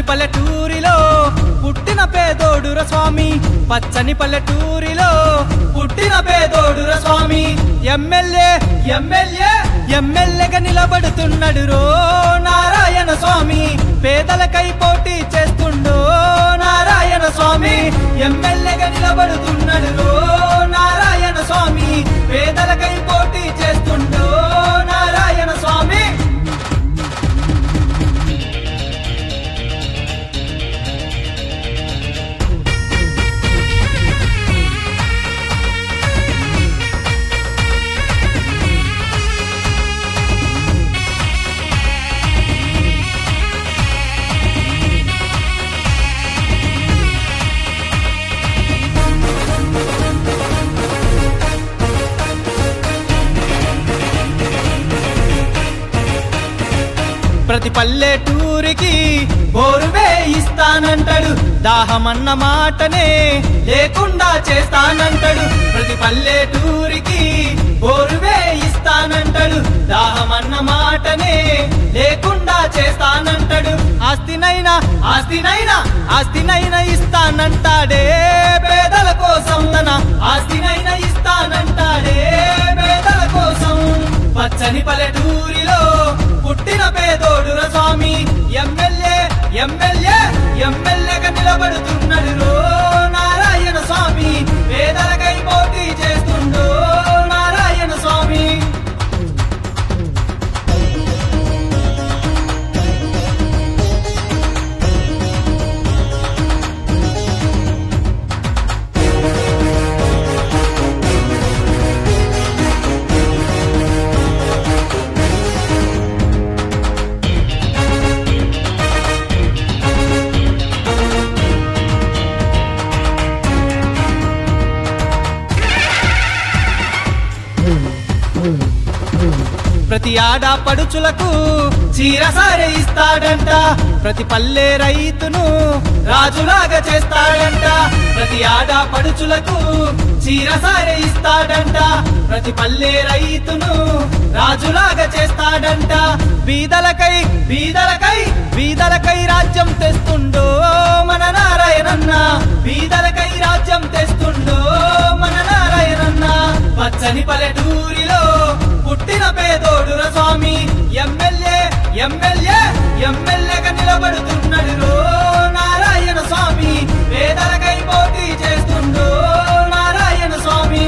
పచ్చని పల్లెటూరిలో పుట్టిన పేదోడుర స్వామి పచ్చని పల్లెటూరిలో పుట్టిన పేదోడుర స్వామి ఎమ్మెల్యే ఎమ్మెల్యే ఎమ్మెల్యేగా నిలబడుతున్నాడు రో నారాయణ స్వామి పేదలకై పోటీ చేస్తుండో నారాయణ స్వామి ఎమ్మెల్యేగా నిలబడుతున్నాడు రో నారాయణ స్వామి పేదలకై పోటీ చేస్తుండో నారాయణ స్వామి ప్రతి పల్లెటూరికి బోరువే ఇస్తానంటాడు దాహమన్న మాటనే లేకుండా చేస్తానంటాడు ప్రతి పల్లెటూరికి బోరువే ఇస్తానంటాడు దాహమన్న మాటనే లేకుండా చేస్తానంటాడు ఆస్తినైనా ఆస్తినైనా ఆస్తినైనా ఇస్తానంటాడే పేదల కోసం తన ఆస్తినైనా ఇస్తానంటాడే పేదల కోసం పచ్చని పల్లెటూరిలో పుట్టిన పేదోడుర స్వామి ఎమ్మెల్యే ఎమ్మెల్యే ఎమ్మెల్యేగా నిలబడుతున్నాడు రో నారాయణ స్వామి పేదలకై పోటీ చేస్తుండో నారాయణ స్వామి ప్రతి ఆడ పడుచులకు చీరసారే ఇస్తాడంట ప్రతి పల్లె రైతును రాజులాగా చేస్తాడంట ప్రతి ఆడ పడుచులకు చీరసారే ఇస్తాడంట ప్రతి పల్లె రైతును రాజులాగా చేస్తాడంట బీదలకై బీదలకై బీదలకై రాజ్యం తెస్తుండో మన నారాయణన్న బీదలకై రాజ్యం తెస్తుండో మన నారాయణన్న పచ్చని పల్లెటూరిలో పుట్టిన పేదోడుర స్వామి ఎమ్మెల్యే ఎమ్మెల్యే ఎమ్మెల్యేగా నిలబడుతున్నాడు రో నారాయణ స్వామి పేదలకై పోటీ చేస్తుండో నారాయణ స్వామి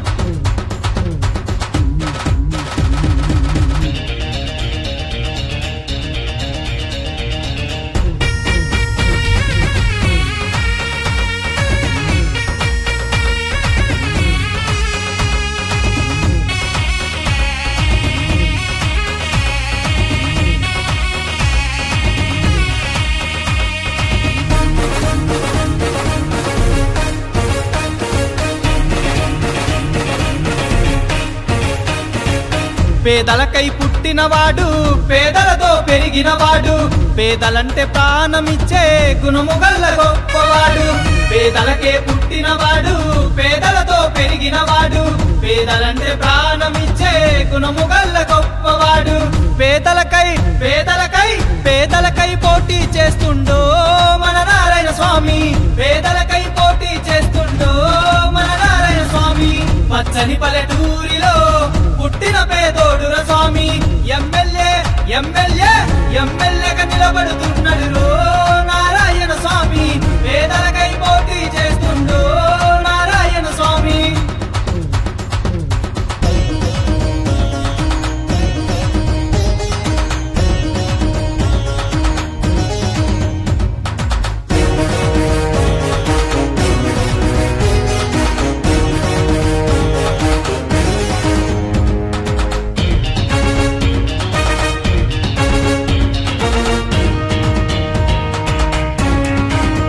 పేదలకై పుట్టినవాడు పేదలతో పెరిగినవాడు పేదలంటే ప్రాణమిచ్చే గుణము గల్ల గొప్పవాడు పేదలకే పుట్టినవాడు పేదలతో పెరిగినవాడు పేదలంటే ప్రాణమిచ్చే గుణము గల్ల గొప్పవాడు పేదలకై పేదలకై పేదలకై పోటీ చేస్తుండో మన నారాయణ స్వామి పేదలకై పోటీ చేస్తుండో మన నారాయణ స్వామి పచ్చని పల్లెటూరిలో పుట్టిన పేదోడుర స్వామి ఎమ్మెల్యే ఎమ్మెల్యే ఎమ్మెల్యేగా నిలబడుతున్నాడు రో నారాయణ స్వామి పేదలకై పోటీ చేస్తుండో నారాయణ స్వామి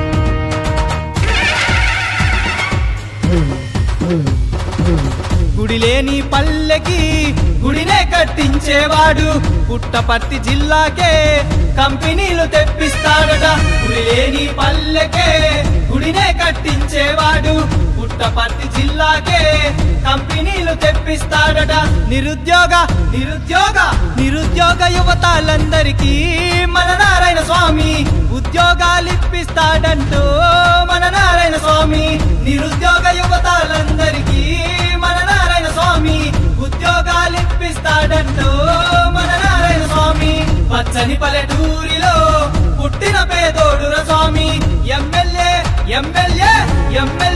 గుడి లేని పల్లెకి గుడినే కట్టించేవాడు పుట్టపర్తి జిల్లాకే కంపెనీలు తెప్పిస్తాడట గుడి లేని పల్లెకే గుడినే కట్టించేవాడు పుట్టపర్తి జిల్లాకే కంపెనీలు తెప్పిస్తాడట నిరుద్యోగ నిరుద్యోగ నిరుద్యోగ యువతలందరికీ మన నారాయణ స్వామి ఉద్యోగాలు ఇప్పిస్తాడంటూ మన నారాయణ స్వామి నిరుద్యోగ యువతలందరికీ మన నారాయణ స్వామి ఉద్యోగాలు ఇప్పిస్తాడంటూ మన నారాయణ స్వామి పచ్చని పల్లెటూరిలో పుట్టిన పేదోడుర స్వామి ఎమ్మెల్యే ఎమ్మెల్యే ఎమ్మెల్యే